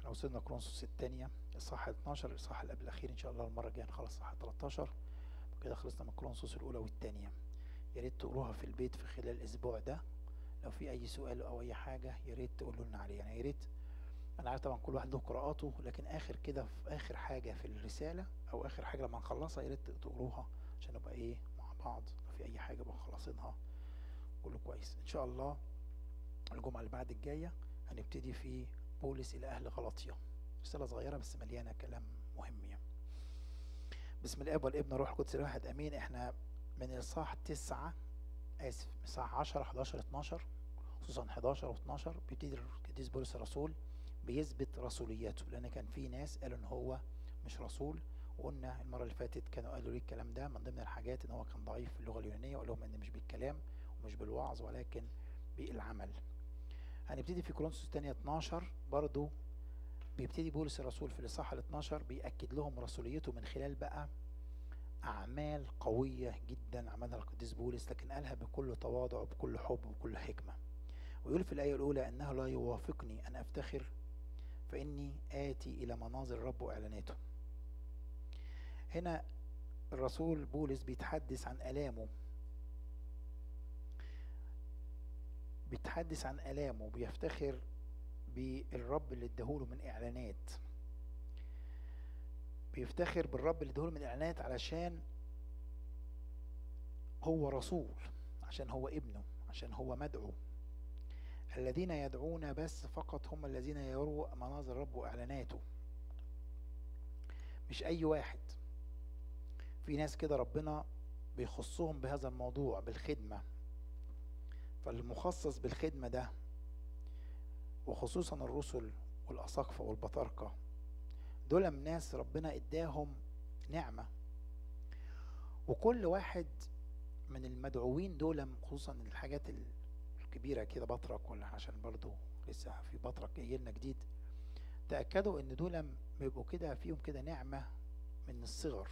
وصلنا كرونسوس الثانية الصح 12 الإصحاح اللي قبل الأخير إن شاء الله المرة الجاية نخلص الصح 13 وكده خلصنا من كرونسوس الأولى والثانية يا ريت تقروها في البيت في خلال الأسبوع ده لو في أي سؤال أو أي حاجة يا ريت تقولوا لنا عليه يعني يا ريت أنا عارف طبعا كل واحد له قراءاته لكن آخر كده في آخر حاجة في الرسالة أو آخر حاجة لما نخلصها يا ريت تقروها عشان نبقى إيه مع بعض لو في أي حاجة بقى مخلصينها كله كويس إن شاء الله الجمعة اللي بعد الجاية هنبتدي في بولس إلى أهل غلطية رسالة صغيرة بس مليانة كلام مهم يعني بسم الاب والابن والروح القدس الواحد امين احنا من الاصحاح تسعة اسف من الاصحاح 10 11 12 خصوصا 11 و12 بيبتدي القديس بولس الرسول بيثبت رسوليته لان كان في ناس قالوا ان هو مش رسول وقلنا المره اللي فاتت كانوا قالوا لي الكلام ده من ضمن الحاجات ان هو كان ضعيف في اللغه اليونانيه وقال لهم ان مش بالكلام ومش بالوعظ ولكن بالعمل هنبتدي في كورنثوس الثانيه 12 برضو بيبتدي بولس الرسول في الاصحاح ال 12 بيأكد لهم رسوليته من خلال بقى أعمال قوية جدا عملها القديس بولس لكن قالها بكل تواضع وبكل حب وبكل حكمة ويقول في الآية الأولى أنه لا يوافقني أن أفتخر فإني آتي إلى مناظر الرب وإعلاناته هنا الرسول بولس بيتحدث عن آلامه بيتحدث عن آلامه بيفتخر بالرب اللي اداهوله من اعلانات بيفتخر بالرب اللي اداهوله من اعلانات علشان هو رسول عشان هو ابنه عشان هو مدعو الذين يدعون بس فقط هم الذين يروا مناظر الرب واعلاناته مش اي واحد في ناس كده ربنا بيخصهم بهذا الموضوع بالخدمه فالمخصص بالخدمه ده وخصوصا الرسل والأساقفة والبطاركة دول ناس ربنا اداهم نعمة وكل واحد من المدعوين دول خصوصا الحاجات الكبيرة كده بطرك ولا عشان برضو لسه في بطرك جاي لنا جديد تأكدوا ان دول بيبقوا كده فيهم كده نعمة من الصغر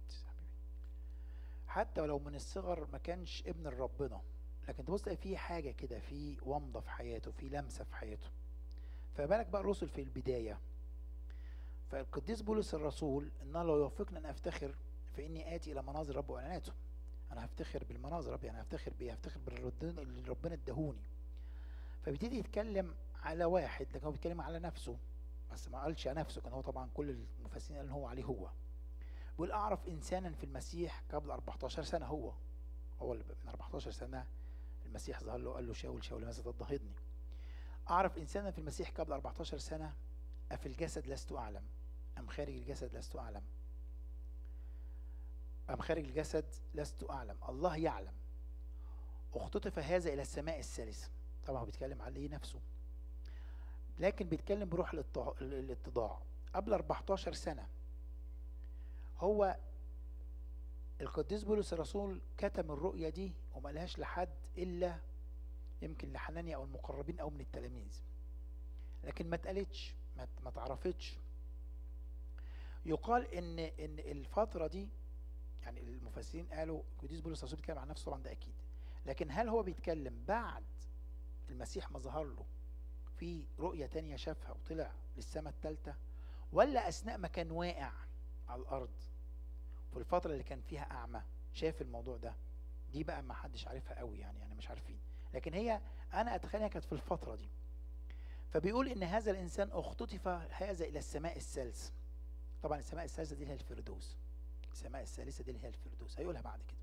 حتى ولو من الصغر ما كانش ابن ربنا لكن تبص تلاقي في حاجة كده في ومضة في حياته في لمسة في حياته فبالك بقى الرسل في البداية فالقديس بولس الرسول إن لو يوفقني أن أفتخر فإني آتي إلى مناظر رب وإعلاناته أنا هفتخر بالمناظر ربي أنا هفتخر بإيه؟ هفتخر بالردين اللي ربنا اداهوني فبيبتدي يتكلم على واحد لكن هو بيتكلم على نفسه بس ما قالش على نفسه كان هو طبعا كل المفسرين قالوا هو عليه هو بيقول أعرف إنسانا في المسيح قبل 14 سنة هو هو اللي من 14 سنة المسيح ظهر له قال له شاول شاول لماذا تضطهدني أعرف إنسانا في المسيح قبل 14 سنة أفي الجسد لست أعلم أم خارج الجسد لست أعلم أم خارج الجسد لست أعلم الله يعلم اختطف هذا إلى السماء الثالثة طبعا هو بيتكلم عليه نفسه لكن بيتكلم بروح الاتضاع قبل 14 سنة هو القديس بولس الرسول كتم الرؤية دي وما قالهاش لحد إلا يمكن لحنانيا أو المقربين أو من التلاميذ لكن ما اتقالتش ما تعرفتش يقال إن إن الفترة دي يعني المفسرين قالوا القديس بولس الرسول بيتكلم عن نفسه طبعا ده أكيد لكن هل هو بيتكلم بعد المسيح ما ظهر له في رؤية تانية شافها وطلع للسماء الثالثة ولا أثناء ما كان واقع على الأرض في الفترة اللي كان فيها أعمى شاف الموضوع ده دي بقى ما حدش عارفها قوي يعني يعني مش عارفين لكن هي أنا أتخيل كانت في الفترة دي فبيقول إن هذا الإنسان اختطف هذا إلى السماء الثالث طبعا السماء الثالثة دي هي الفردوس السماء الثالثة دي هي الفردوس هيقولها بعد كده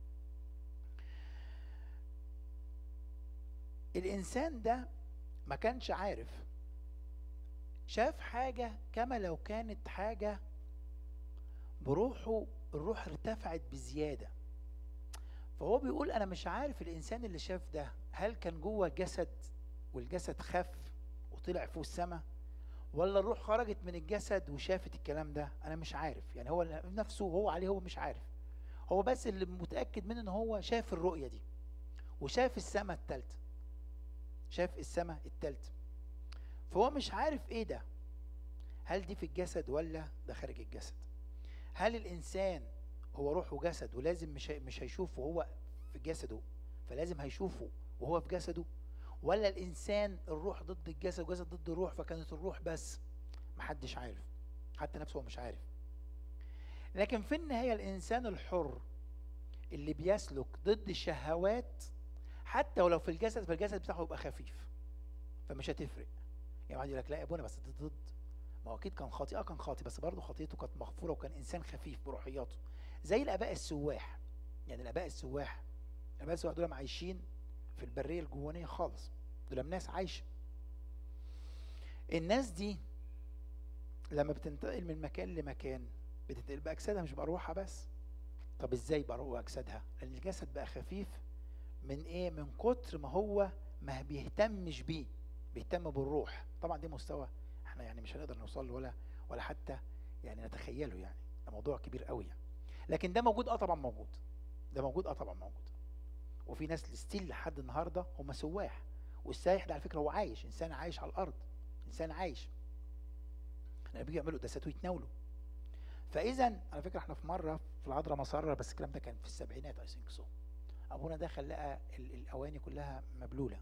الإنسان ده ما كانش عارف شاف حاجة كما لو كانت حاجة بروحه الروح ارتفعت بزيادة فهو بيقول أنا مش عارف الإنسان اللي شاف ده هل كان جوه جسد والجسد خف وطلع فوق السماء ولا الروح خرجت من الجسد وشافت الكلام ده أنا مش عارف يعني هو نفسه هو عليه هو مش عارف هو بس اللي متأكد منه إن هو شاف الرؤية دي وشاف السماء التالتة شاف السماء التالتة فهو مش عارف ايه ده هل دي في الجسد ولا ده خارج الجسد هل الانسان هو روح وجسد ولازم مش مش هيشوفه هو في جسده فلازم هيشوفه وهو في جسده ولا الانسان الروح ضد الجسد والجسد ضد الروح فكانت الروح بس محدش عارف حتى نفسه هو مش عارف لكن في النهاية الإنسان الحر اللي بيسلك ضد الشهوات حتى ولو في الجسد فالجسد بتاعه يبقى خفيف فمش هتفرق يعني واحد يقول لك لا يا ابونا بس ده ضد ما هو اكيد كان خاطئ اه كان خاطئ بس برضه خطيته كانت مغفوره وكان انسان خفيف بروحياته زي الاباء السواح يعني الاباء السواح الاباء السواح دول عايشين في البريه الجوانيه خالص دول ناس عايشه الناس دي لما بتنتقل من مكان لمكان بتنتقل باجسادها مش بارواحها بس طب ازاي بارواح اجسادها لان الجسد بقى خفيف من ايه من كتر ما هو ما بيهتمش بيه بيهتم بالروح طبعا دي مستوى احنا يعني مش هنقدر نوصل له ولا ولا حتى يعني نتخيله يعني ده موضوع كبير قوي يعني لكن ده موجود اه طبعا موجود ده موجود اه طبعا موجود وفي ناس ستيل لحد النهارده هم سواح والسايح ده على فكره هو عايش انسان عايش على الارض انسان عايش لما بيجوا يعملوا قداسات ويتناولوا فاذا على فكره احنا في مره في العذراء مسره بس الكلام ده كان في السبعينات اي ثينك سو ابونا دخل لقى الاواني كلها مبلوله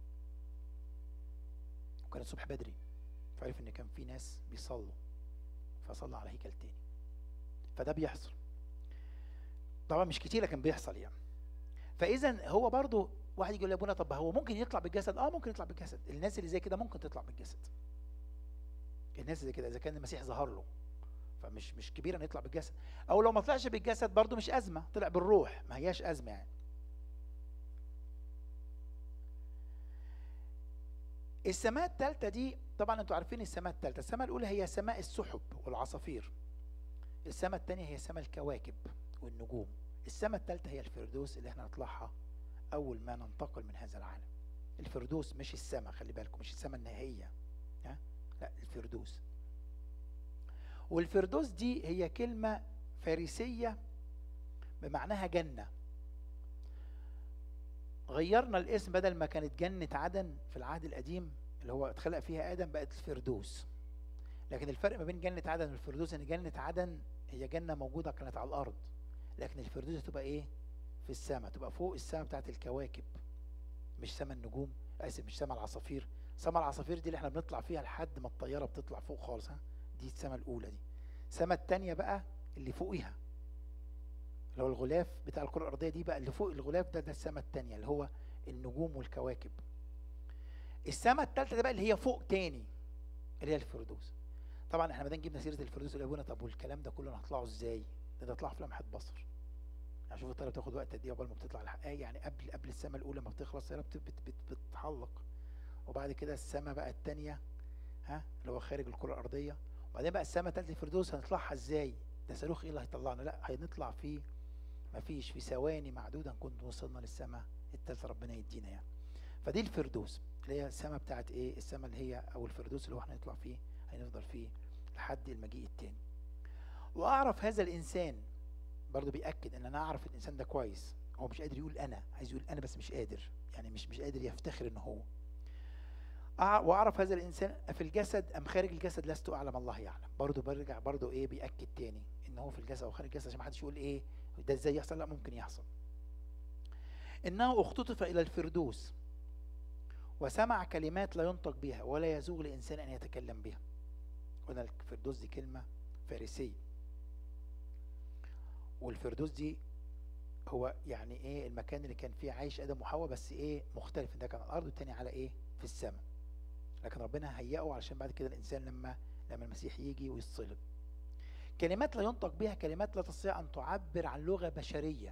وكان الصبح بدري فعرف ان كان في ناس بيصلوا فصلى على هيكل تاني فده بيحصل طبعا مش كتير لكن بيحصل يعني فاذا هو برضو واحد يقول لابونا طب هو ممكن يطلع بالجسد اه ممكن يطلع بالجسد الناس اللي زي كده ممكن تطلع بالجسد الناس زي كده اذا كان المسيح ظهر له فمش مش كبير ان يطلع بالجسد او لو ما طلعش بالجسد برضو مش ازمه طلع بالروح ما هياش ازمه يعني السماء الثالثة دي طبعا انتوا عارفين السماء الثالثة السماء الأولى هي سماء السحب والعصافير السماء الثانية هي سماء الكواكب والنجوم السماء الثالثة هي الفردوس اللي احنا نطلعها أول ما ننتقل من هذا العالم الفردوس مش السماء خلي بالكم مش السماء النهائية ها؟ لا الفردوس والفردوس دي هي كلمة فارسية بمعناها جنة غيرنا الاسم بدل ما كانت جنة عدن في العهد القديم اللي هو اتخلق فيها آدم بقت الفردوس لكن الفرق ما بين جنة عدن والفردوس ان جنة عدن هي جنة موجودة كانت على الأرض لكن الفردوس تبقى ايه في السماء تبقى فوق السماء بتاعت الكواكب مش سماء النجوم اسف مش سماء العصافير سماء العصافير دي اللي احنا بنطلع فيها لحد ما الطيارة بتطلع فوق خالص ها دي السماء الأولى دي السماء التانية بقى اللي فوقيها اللي هو الغلاف بتاع الكرة الأرضية دي بقى اللي فوق الغلاف ده ده السماء التانية اللي هو النجوم والكواكب السماء التالتة ده بقى اللي هي فوق تاني اللي هي الفردوس طبعا احنا بعدين جبنا سيرة الفردوس اللي ابونا طب والكلام ده كله هنطلعه ازاي؟ ده تطلع في لمحة بصر يعني شوف الطيارة بتاخد وقت قد ايه قبل ما بتطلع الحقيقة يعني قبل قبل السماء الأولى ما بتخلص الطيارة بت بت بت بتحلق وبعد كده السماء بقى التانية ها اللي هو خارج الكرة الأرضية وبعدين بقى السماء التالتة الفردوس هنطلعها ازاي؟ ده صاروخ ايه اللي هيطلعنا؟ لا هنطلع فيه مفيش في ثواني معدودة نكون وصلنا للسماء التالتة ربنا يدينا يعني فدي الفردوس اللي هي السماء بتاعت ايه السماء اللي هي او الفردوس اللي هو احنا نطلع فيه هنفضل فيه لحد المجيء التاني واعرف هذا الانسان برضو بيأكد ان انا اعرف الانسان ده كويس هو مش قادر يقول انا عايز يقول انا بس مش قادر يعني مش مش قادر يفتخر ان هو واعرف هذا الانسان في الجسد ام خارج الجسد لست اعلم الله يعلم برضو برجع برضو ايه بيأكد تاني ان هو في الجسد او خارج الجسد عشان ما حدش يقول ايه ده ازاي يحصل لا ممكن يحصل انه اختطف الى الفردوس وسمع كلمات لا ينطق بها ولا يزوغ لإنسان أن يتكلم بها قلنا الفردوس دي كلمة فارسية والفردوس دي هو يعني ايه المكان اللي كان فيه عايش ادم وحواء بس ايه مختلف ده كان على الارض والتاني على ايه في السماء لكن ربنا هيئه علشان بعد كده الانسان لما لما المسيح يجي ويصلب كلمات لا ينطق بها كلمات لا تستطيع ان تعبر عن لغه بشريه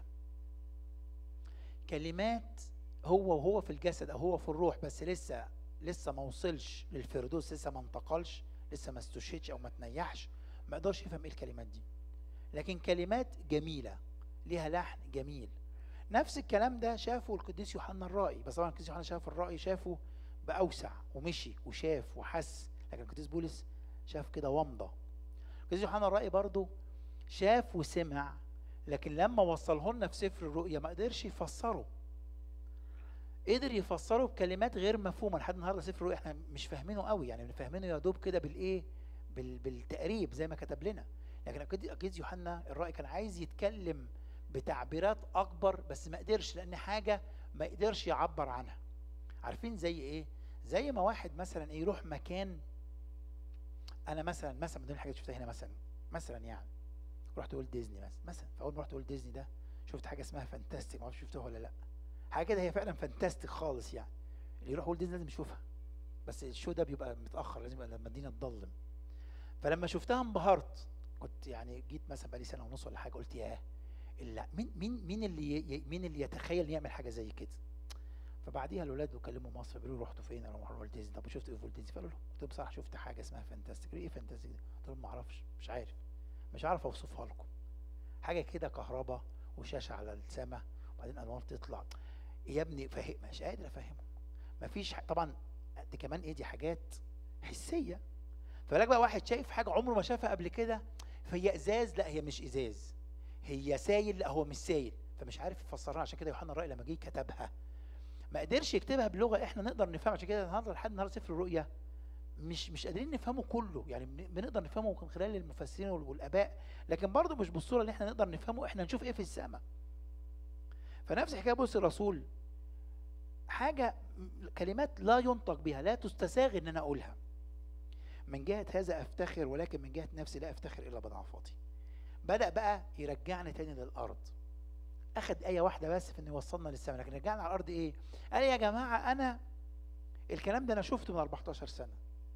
كلمات هو وهو في الجسد او هو في الروح بس لسه لسه ما وصلش للفردوس لسه ما انتقلش لسه ما استشهدش او ما تنيحش ما يقدرش يفهم ايه الكلمات دي لكن كلمات جميله ليها لحن جميل نفس الكلام ده شافه القديس يوحنا الرائي بس طبعا القديس يوحنا شاف الرائي شافه باوسع ومشي وشاف وحس لكن القديس بولس شاف كده ومضه القديس يوحنا الرائي برضه شاف وسمع لكن لما وصله لنا في سفر الرؤيا ما قدرش يفسره قدر يفسره بكلمات غير مفهومه لحد النهارده سفر الرؤيا احنا مش فاهمينه قوي يعني فاهمينه يا دوب كده بالايه بال بالتقريب زي ما كتب لنا لكن اكيد اكيد يوحنا الرائي كان عايز يتكلم بتعبيرات اكبر بس ما قدرش لان حاجه ما قدرش يعبر عنها عارفين زي ايه زي ما واحد مثلا ايه يروح مكان انا مثلا مثلا من ضمن الحاجات اللي شفتها هنا مثلا مثلا يعني رحت قلت ديزني مثلا مثلا فاول ما رحت قلت ديزني ده شفت حاجه اسمها فانتاستيك ما اعرفش شفتوها ولا لا حاجه كده هي فعلا فانتاستيك خالص يعني اللي يروح يقول ديزني لازم يشوفها بس الشو ده بيبقى متاخر لازم يبقى لما الدنيا تضلم فلما شفتها انبهرت كنت يعني جيت مثلا بقالي سنه ونص ولا حاجه قلت ياه لا مين مين مين اللي ي- مين اللي يتخيل يعمل حاجه زي كده فبعديها الاولاد وكلموا مصر بيقولوا له رحتوا فين قالوا رحنا ديزني طب وشفت ايه في ديزني فقالوا له قلت لهم بصراحه شفت حاجه اسمها فانتاستيك ايه فانتاستيك دي قلت لهم ما اعرفش مش عارف مش عارف اوصفها لكم حاجه كده كهرباء وشاشه على السماء وبعدين انوار تطلع يا ابني فاهم مش قادر افهمه مفيش ح... طبعا دي كمان ايه دي حاجات حسيه فبالك بقى واحد شايف حاجه عمره ما شافها قبل كده فهي ازاز لا هي مش ازاز هي سايل لا هو مش سايل فمش عارف يفسرها عشان كده يوحنا الرأي لما جه كتبها ما قدرش يكتبها بلغه احنا نقدر نفهمها عشان كده النهارده لحد النهارده سفر الرؤيا مش مش قادرين نفهمه كله يعني بن- بنقدر نفهمه من خلال المفسرين وال- والاباء لكن برضه مش بالصوره اللي احنا نقدر نفهمه احنا نشوف ايه في السماء فنفس حكايه بص الرسول حاجه م- كلمات لا ينطق بها لا تستساغ ان انا اقولها من جهه هذا افتخر ولكن من جهه نفسي لا افتخر الا بضعفاتي بدا بقى يرجعني تاني للارض اخد ايه واحده بس في انه يوصلنا للسماء لكن رجعنا على الارض ايه قال يا جماعه انا الكلام ده انا شفته من 14 سنه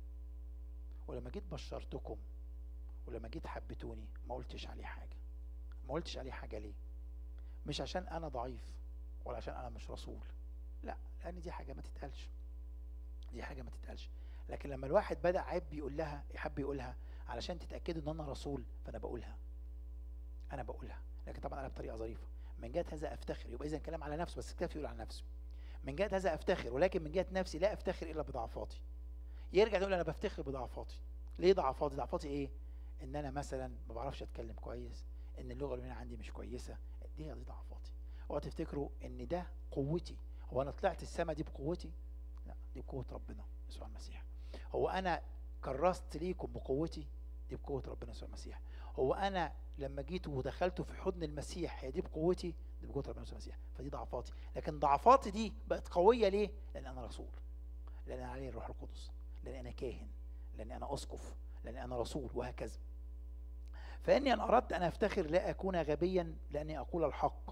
ولما جيت بشرتكم ولما جيت حبيتوني ما قلتش عليه حاجه ما قلتش عليه حاجه ليه مش عشان انا ضعيف ولا عشان انا مش رسول لا لان دي حاجه ما تتقالش دي حاجه ما تتقالش لكن لما الواحد بدا عيب يقول لها يحب يقولها علشان تتاكدوا ان انا رسول فانا بقولها انا بقولها لكن طبعا انا بطريقه ظريفه من جهه هذا افتخر يبقى اذا كلام على نفسه بس كتاب يقول على نفسه من جهه هذا افتخر ولكن من جهه نفسي لا افتخر الا بضعفاتي يرجع يقول انا بفتخر بضعفاتي ليه ضعفاتي ضعفاتي ايه ان انا مثلا ما بعرفش اتكلم كويس ان اللغه اللي عندي مش كويسه دي دي ضعفاتي اوعوا تفتكروا ان ده قوتي هو انا طلعت السما دي بقوتي لا دي بقوه ربنا يسوع المسيح هو انا كرست ليكم بقوتي دي بقوه ربنا يسوع المسيح هو انا لما جيت ودخلت في حضن المسيح هي دي بقوتي دي بقوه ربنا يسوع المسيح فدي ضعفاتي لكن ضعفاتي دي بقت قويه ليه لان انا رسول لان انا علي الروح القدس لان انا كاهن لان انا اسقف لان انا رسول وهكذا فاني ان اردت ان افتخر لا اكون غبيا لاني اقول الحق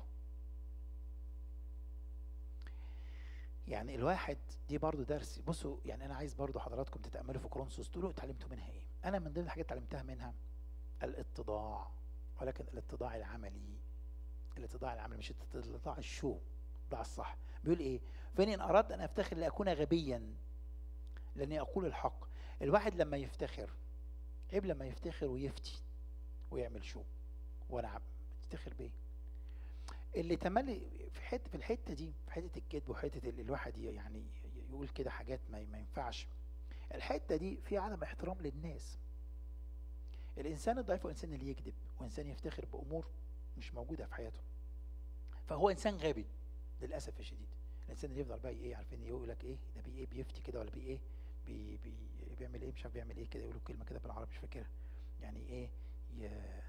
يعني الواحد دي برضو درس بصوا يعني انا عايز برضو حضراتكم تتاملوا في كورنثوس تقولوا اتعلمتوا منها ايه انا من ضمن الحاجات اللي اتعلمتها منها الاتضاع ولكن الاتضاع العملي الاتضاع العملي مش الاتضاع الشو الاتضاع الصح بيقول ايه فاني ان اردت ان افتخر لاكون غبيا لاني اقول الحق الواحد لما يفتخر عيب لما يفتخر ويفتي ويعمل شو وانا عم تفتخر بايه اللي تملي في حته في الحته دي في حته الكذب وحته ال- الواحد ي- يعني يقول كده حاجات ما ما ينفعش الحته دي في عدم احترام للناس الانسان الضعيف هو الانسان اللي يكذب وانسان يفتخر بامور مش موجوده في حياته فهو انسان غبي للاسف الشديد الانسان اللي يفضل بقى ايه عارفين يقول لك ايه ده بي ايه بيفتي كده ولا بي ايه بي بي بيعمل ايه مش عارف بيعمل ايه كده يقولوا كلمه كده بالعربي مش فاكرها يعني ايه ي-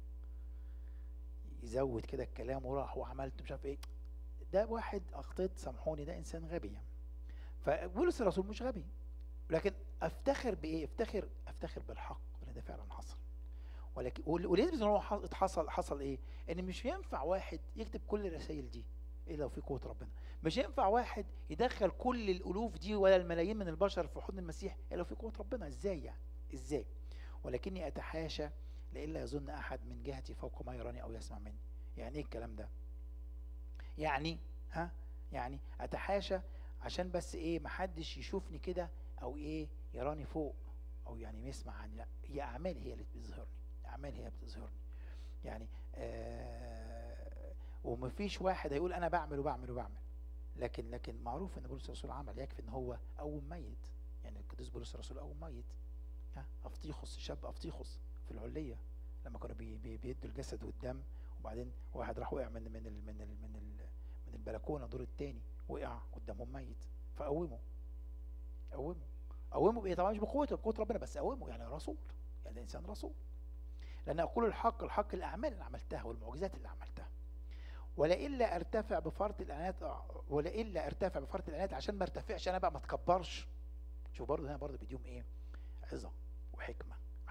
يزود كده الكلام وراح وعملت مش عارف ايه ده واحد اخطيت سامحوني ده انسان غبي يعني فبولس الرسول مش غبي لكن افتخر بايه افتخر افتخر بالحق لان ده فعلا حصل ولكن وال- وليه ان هو ح- حصل حصل ايه ان مش ينفع واحد يكتب كل الرسائل دي الا لو في قوه ربنا مش ينفع واحد يدخل كل الالوف دي ولا الملايين من البشر في حضن المسيح الا لو في قوه ربنا ازاي يعني ازاي ولكني اتحاشى لئلا يظن احد من جهتي فوق ما يراني او يسمع مني يعني ايه الكلام ده يعني ها يعني اتحاشى عشان بس ايه محدش يشوفني كده او ايه يراني فوق او يعني يسمع عني لا هي اعمالي هي اللي بتظهرني اعمالي هي بتظهرني يعني آه ومفيش واحد هيقول انا بعمل وبعمل وبعمل لكن لكن معروف ان بولس الرسول عمل يكفي ان هو قوم ميت يعني القديس بولس الرسول قوم ميت ها افطيخوس شاب افطيخوس في العليه لما كانوا بي بي بيدوا الجسد والدم وبعدين واحد راح وقع من من ال من ال من ال من البلكونه الدور الثاني وقع قدامهم ميت فقومه قومه قومه بايه طبعا مش بقوته بقوه ربنا بس قومه يعني رسول يعني ده انسان رسول لان اقول الحق الحق الاعمال اللي عملتها والمعجزات اللي عملتها ولا الا ارتفع بفرط الاعلانات ولا الا ارتفع بفرط الاعلانات عشان ما ارتفعش انا بقى ما اتكبرش شوف برضه هنا برضه بيديهم ايه عظه وحكمه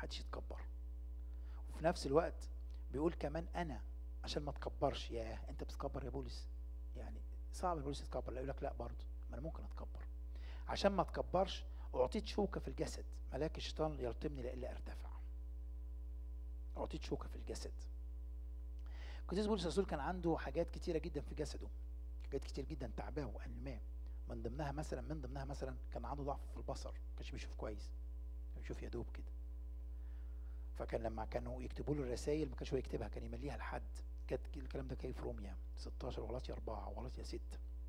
محدش يتكبر وفي نفس الوقت بيقول كمان انا عشان ما تكبرش ياه انت بتتكبر يا بولس يعني صعب البولس يتكبر لا يقول لك لا برضه ما انا ممكن اتكبر عشان ما اتكبرش اعطيت شوكه في الجسد ملاك الشيطان يلطمني لئلا ارتفع اعطيت شوكه في الجسد قديس بولس الرسول كان عنده حاجات كتيره جدا في جسده حاجات كتير جدا تعباه وألماه من ضمنها مثلا من ضمنها مثلا كان عنده ضعف في البصر ما كانش بيشوف كويس كان بيشوف يا دوب كده فكان لما كانوا يكتبوا له الرسائل ما كانش هو يكتبها كان يمليها لحد كانت الكلام ده جاي في روميا 16 وغلطيا 4 وغلطيا 6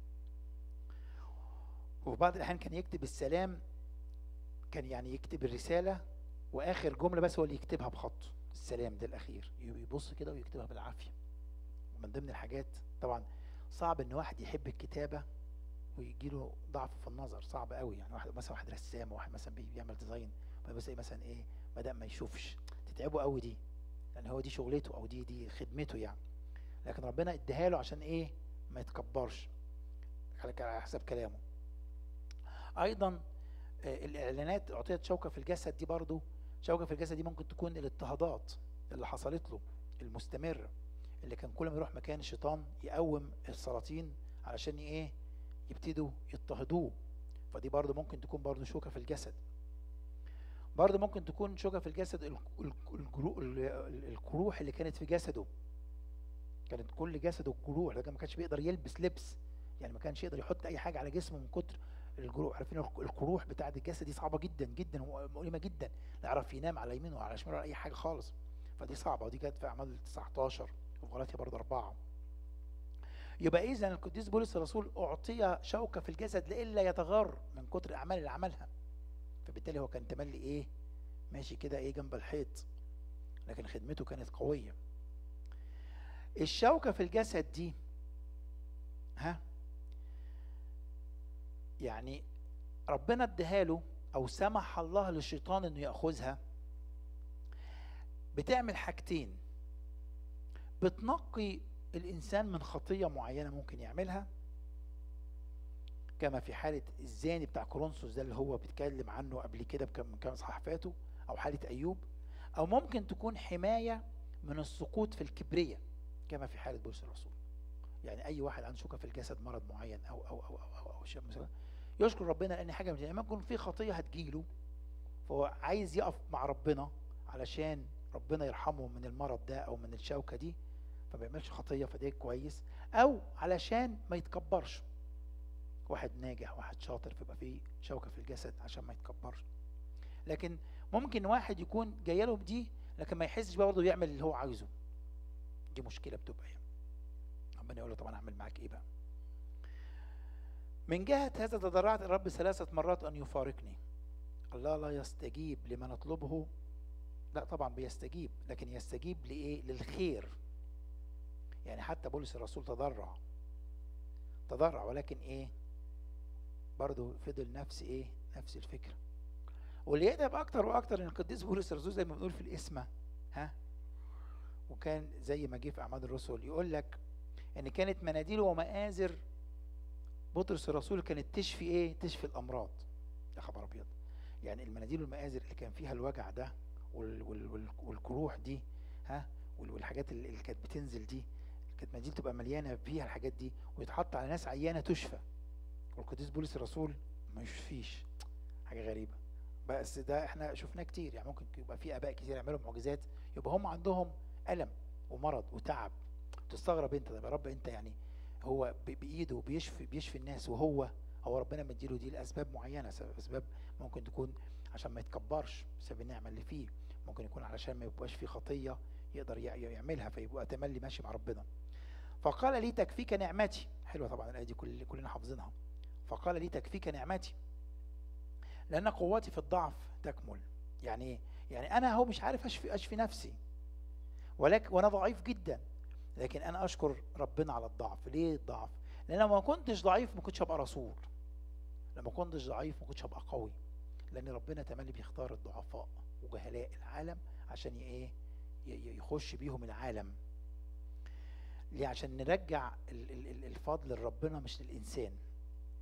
وفي بعض الأحيان كان يكتب السلام كان يعني يكتب الرسالة وآخر جملة بس هو اللي يكتبها بخطه السلام ده الأخير يبص كده ويكتبها بالعافية ومن ضمن الحاجات طبعا صعب ان واحد يحب الكتابة ويجي له ضعف في النظر صعب قوي يعني واحد مثلا واحد رسام واحد مثلا بيعمل ديزاين بس مثلا ايه بدأ ما يشوفش تتعبه قوي دي لان هو دي شغلته او دي دي خدمته يعني لكن ربنا اداها له عشان ايه ما يتكبرش على حسب كلامه ايضا الاعلانات اعطيت شوكه في الجسد دي برضو شوكه في الجسد دي ممكن تكون الاضطهادات اللي حصلت له المستمره اللي كان كل ما يروح مكان الشيطان يقوم السلاطين علشان ايه يبتدوا يضطهدوه فدي برضو ممكن تكون برضو شوكه في الجسد برضو ممكن تكون شوكه في الجسد الجروح اللي كانت في جسده كانت كل جسده جروح لكن ما كانش بيقدر يلبس لبس يعني ما كانش يقدر يحط اي حاجه على جسمه من كتر الجروح عارفين الجروح بتاعه الجسد دي صعبه جدا جدا ومؤلمه جدا لا يعرف ينام على يمينه ولا على شماله ولا اي حاجه خالص فدي صعبه ودي كانت في اعمال 19 وفي غلطيا برضه اربعه يبقى اذا القديس بولس الرسول اعطي شوكه في الجسد لئلا يتغر من كتر الاعمال اللي عملها فبالتالي هو كان تملي ايه ماشي كده ايه جنب الحيط لكن خدمته كانت قويه الشوكه في الجسد دي ها يعني ربنا اداها له او سمح الله للشيطان انه ياخذها بتعمل حاجتين بتنقي الانسان من خطيه معينه ممكن يعملها كما في حاله الزاني بتاع كورنثوس ده اللي هو بيتكلم عنه قبل كده من كام اصحاح فاتوا او حاله ايوب او ممكن تكون حمايه من السقوط في الكبرية كما في حاله بولس الرسول يعني اي واحد عنده شوكه في الجسد مرض معين او او او او, أو, أو شيء مثلا يشكر ربنا لان حاجه من لما يكون في خطيه هتجيله فهو عايز يقف مع ربنا علشان ربنا يرحمه من المرض ده او من الشوكه دي فما يعملش خطيه فده كويس او علشان ما يتكبرش واحد ناجح واحد شاطر فيبقى فيه شوكه في الجسد عشان ما يتكبرش لكن ممكن واحد يكون جايه له بدي لكن ما يحسش برضه يعمل اللي هو عايزه دي مشكله بتبقى يعني ربنا يقول له طب انا اعمل معاك ايه بقى من جهة هذا تضرعت الرب ثلاثة مرات أن يفارقني الله لا يستجيب لما نطلبه لا طبعا بيستجيب لكن يستجيب لإيه للخير يعني حتى بولس الرسول تضرع تضرع ولكن إيه برضه فضل نفس إيه نفس الفكرة واللي يتعب أكتر وأكتر إن القديس بولس الرسول زي ما بنقول في الاسمة ها وكان زي ما جه في أعمال الرسل يقول لك إن كانت مناديل ومآزر بطرس الرسول كانت تشفي ايه تشفي الامراض يا خبر ابيض يعني المناديل والمآزر اللي كان فيها الوجع ده وال وال وال والجروح دي ها والحاجات اللي كانت بتنزل دي كانت مناديل تبقى مليانه فيها الحاجات دي ويتحط على ناس عيانه تشفى والقديس بولس الرسول ما يشفيش حاجه غريبه بس ده احنا شفناه كتير يعني ممكن يبقى في اباء كتير يعملوا معجزات يبقى هم عندهم الم ومرض وتعب تستغرب انت طب يا رب انت يعني هو بايده بيشفي بيشفي الناس وهو هو ربنا مديله دي لاسباب معينه اسباب ممكن تكون عشان ما يتكبرش بسبب النعمه اللي فيه ممكن يكون علشان ما يبقاش فيه خطيه يقدر يعملها فيبقى تملي ماشي مع ربنا فقال لي تكفيك نعمتي حلوه طبعا الايه دي كل كلنا حافظينها فقال لي تكفيك نعمتي لان قوتي في الضعف تكمل يعني ايه يعني انا هو مش عارف اشفي اشفي نفسي ولكن وانا ضعيف جدا لكن انا اشكر ربنا على الضعف ليه الضعف لان لما كنتش ضعيف ما كنتش هبقى رسول لما كنتش ضعيف ما كنتش هبقى قوي لان ربنا تملي بيختار الضعفاء وجهلاء العالم عشان ايه يخش بيهم العالم ليه عشان نرجع الفضل لربنا مش للانسان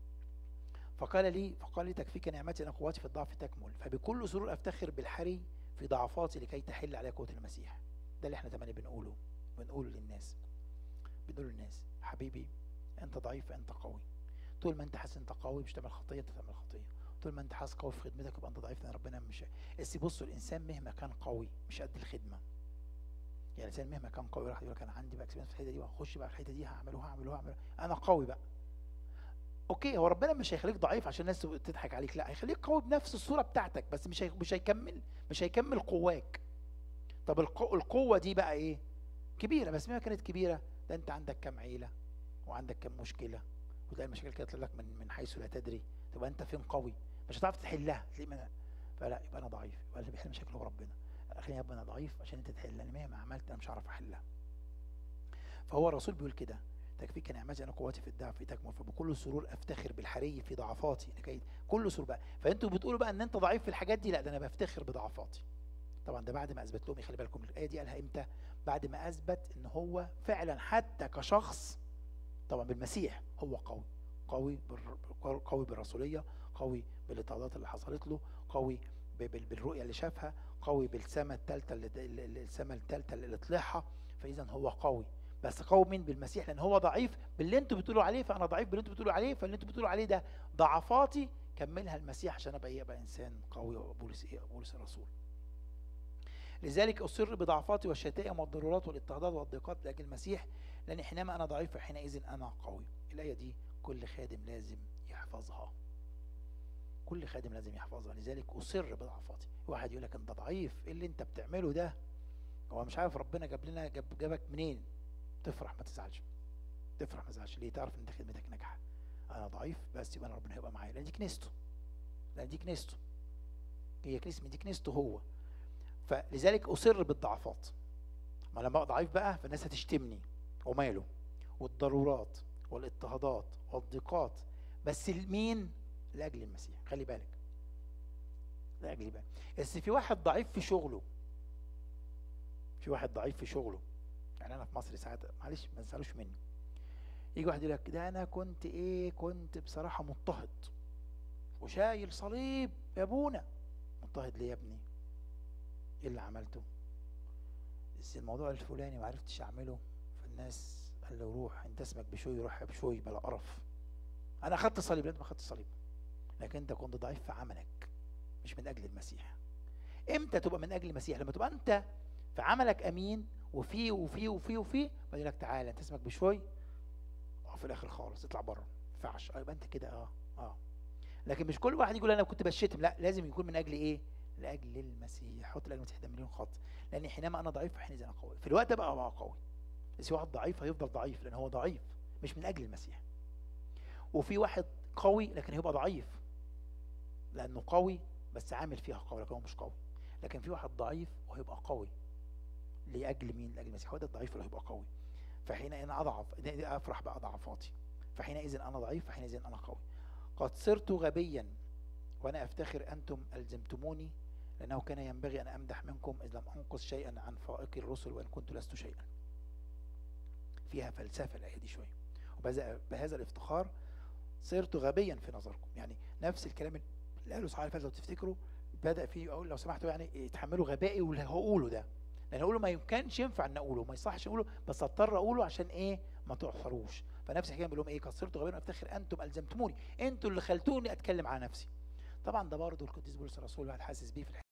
فقال لي فقال لي تكفيك نعمتي ان قوتي في الضعف تكمل فبكل سرور افتخر بالحري في ضعفاتي لكي تحل علي قوة المسيح ده اللي احنا تمام بنقوله بنقوله للناس بنقول للناس حبيبي انت ضعيف انت قوي طول ما انت حاسس انت قوي مش تعمل خطيه انت تعمل خطيه طول ما انت حاسس قوي في خدمتك يبقى انت ضعيف لان ربنا مش بس بصوا الانسان مهما كان قوي مش قد الخدمه يعني الانسان مهما كان قوي راح يقول لك انا عندي بقى اكسبيرينس في الحته دي وهخش بقى في الحته دي هعمله هعمله هعمله انا قوي بقى اوكي هو ربنا مش هيخليك ضعيف عشان الناس تضحك عليك لا هيخليك قوي بنفس الصوره بتاعتك بس مش هي... مش هيكمل مش هيكمل قواك طب القو... القوه دي بقى ايه كبيره بس مهما كانت كبيره ده انت عندك كام عيله وعندك كام مشكله وتلاقي المشاكل كده تطلع لك من من حيث لا تدري تبقى انت فين قوي مش هتعرف تحلها تلاقي من فلا يبقى انا ضعيف يبقى اللي بيحل مشاكل هو ربنا خليني ابقى انا ضعيف عشان انت تحل انا مهما عملت انا مش هعرف احلها فهو الرسول بيقول كده تكفيك نعمتي انا قوتي في الضعف تكمل فبكل سرور افتخر بالحري في ضعفاتي لكي كل سرور بقى فانتوا بتقولوا بقى ان انت ضعيف في الحاجات دي لا ده انا بفتخر بضعفاتي طبعا ده بعد ما اثبت لهم خلي بالكم الايه دي قالها امتى بعد ما اثبت ان هو فعلا حتى كشخص طبعا بالمسيح هو قوي قوي قوي بالرسوليه قوي بالاضطهادات اللي حصلت له قوي بالرؤيه اللي شافها قوي بالسماء الثالثه اللي السماء الثالثه اللي طلعها فاذا هو قوي بس قوي مين بالمسيح لان هو ضعيف باللي انتوا بتقولوا عليه فانا ضعيف باللي انتوا بتقولوا عليه فاللي انتوا بتقولوا عليه ده ضعفاتي كملها المسيح عشان ابقى ابقى انسان قوي وبولس ايه بولس الرسول لذلك اصر بضعفاتي والشتائم والضرورات والاضطهادات والضيقات لاجل المسيح لان حينما انا ضعيف حينئذ انا قوي الايه دي كل خادم لازم يحفظها كل خادم لازم يحفظها لذلك اصر بضعفاتي واحد يقول لك انت ضعيف ايه اللي انت بتعمله ده هو مش عارف ربنا جاب لنا جاب جابك منين تفرح ما تزعلش تفرح ما تزعلش ليه تعرف ان خدمتك ناجحه انا ضعيف بس يبقى انا ربنا هيبقى معايا لان دي كنيسته لان دي كنيسته هي كنيسه دي كنيسته هو فلذلك اصر بالضعفات ما لما ابقى ضعيف بقى فالناس هتشتمني وماله والضرورات والاضطهادات والضيقات بس لمين لاجل المسيح خلي بالك لاجل بقى بس في واحد ضعيف في شغله في واحد ضعيف في شغله يعني انا في مصر ساعات معلش ما تزعلوش مني يجي واحد يقول لك ده انا كنت ايه كنت بصراحه مضطهد وشايل صليب يا ابونا مضطهد ليه يا ابني ايه اللي عملته بس الموضوع الفلاني ما عرفتش اعمله فالناس قال له روح انت اسمك بشوي روح بشوي بلا قرف انا اخدت صليب ما اخدت صليب لكن انت كنت ضعيف في عملك مش من اجل المسيح امتى تبقى من اجل المسيح لما تبقى انت في عملك امين وفي وفي وفي وفي بعدين لك تعالى انت اسمك بشوي وفي الاخر خالص اطلع بره ما ينفعش اه يبقى انت كده اه اه لكن مش كل واحد يقول انا كنت بشتم لا لازم يكون من اجل ايه لاجل المسيح حط لاجل المسيح ده مليون خط لان حينما انا ضعيف حينئذ انا قوي في الوقت ده بقى بقى قوي بس واحد ضعيف هيفضل ضعيف لان هو ضعيف مش من اجل المسيح وفي واحد قوي لكن هيبقى ضعيف لانه قوي بس عامل فيها قوي لكن هو مش قوي لكن في واحد ضعيف وهيبقى قوي لاجل مين لاجل المسيح هو ده الضعيف اللي هيبقى قوي فحين انا اضعف افرح بقى ضعفاتي فحينئذ انا ضعيف فحينئذ انا قوي قد صرت غبيا وانا افتخر انتم الزمتموني لانه كان ينبغي ان امدح منكم اذ لم انقص شيئا عن فائق الرسل وان كنت لست شيئا فيها فلسفه الايه دي شويه وبهذا الافتخار صرت غبيا في نظركم يعني نفس الكلام اللي قاله صحيح لو تفتكروا بدا فيه اقول لو سمحتوا يعني يتحملوا غبائي واللي هقوله ده لان اقوله ما يمكنش ينفع ان اقوله ما يصحش اقوله بس اضطر اقوله عشان ايه ما تعثروش فنفس الحكايه بيقول لهم ايه كسرت غبائي وافتخر انتم الزمتموني انتوا اللي خلتوني اتكلم على نفسي طبعا ده برضه القديس بولس الرسول الواحد حاسس بيه في